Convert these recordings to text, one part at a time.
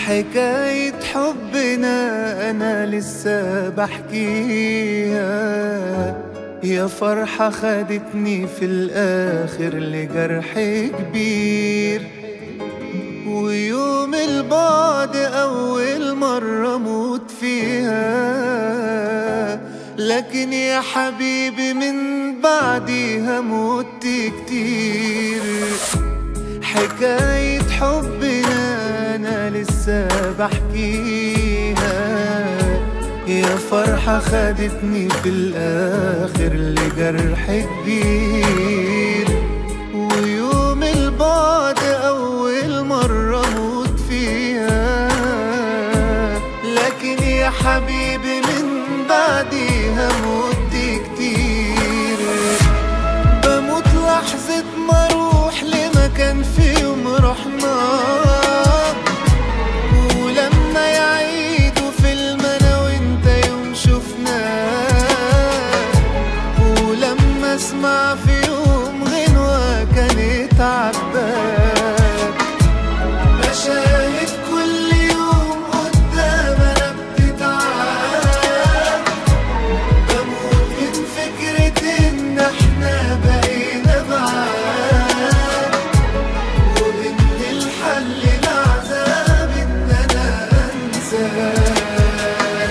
حكاية حبنا أنا لسه بحكيها يا فرحة خدتني في الآخر لجرح كبير ويوم البعد أول مرة موت فيها لكن يا حبيبي من بعديها مت كتير حكاية حبنا أنا لسه بحكيها يا فرحة خدتني في الآخر لجرح كبير ويوم البعد أول مرة موت فيها لكن يا حبيبي من بعديها موت كتير بموت لحظة ما اروح لمكان في يوم رحنا ولما يعيدوا فيلم انا وانت يوم شفنا ولما اسمع في يوم غنوة كانت عباك مشاهد كل يوم قدام انا بتتعاد بموت من فكرة إن إحنا بقينا بعاد وإن الحل العذاب إن أنا أنساك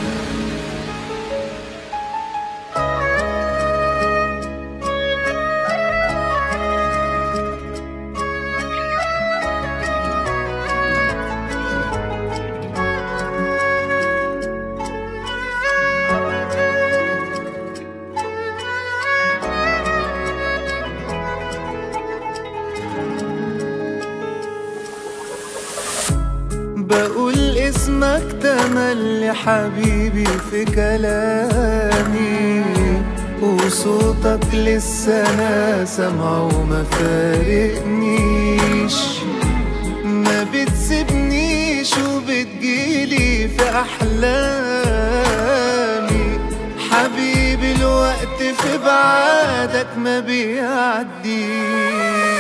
بقول اسمك تملي حبيبي في كلامي وصوتك لسه انا سامعه وما فارقنيش ما بتسيبنيش وبتجيلي في احلامي حبيبي الوقت في بعادك ما بيعديش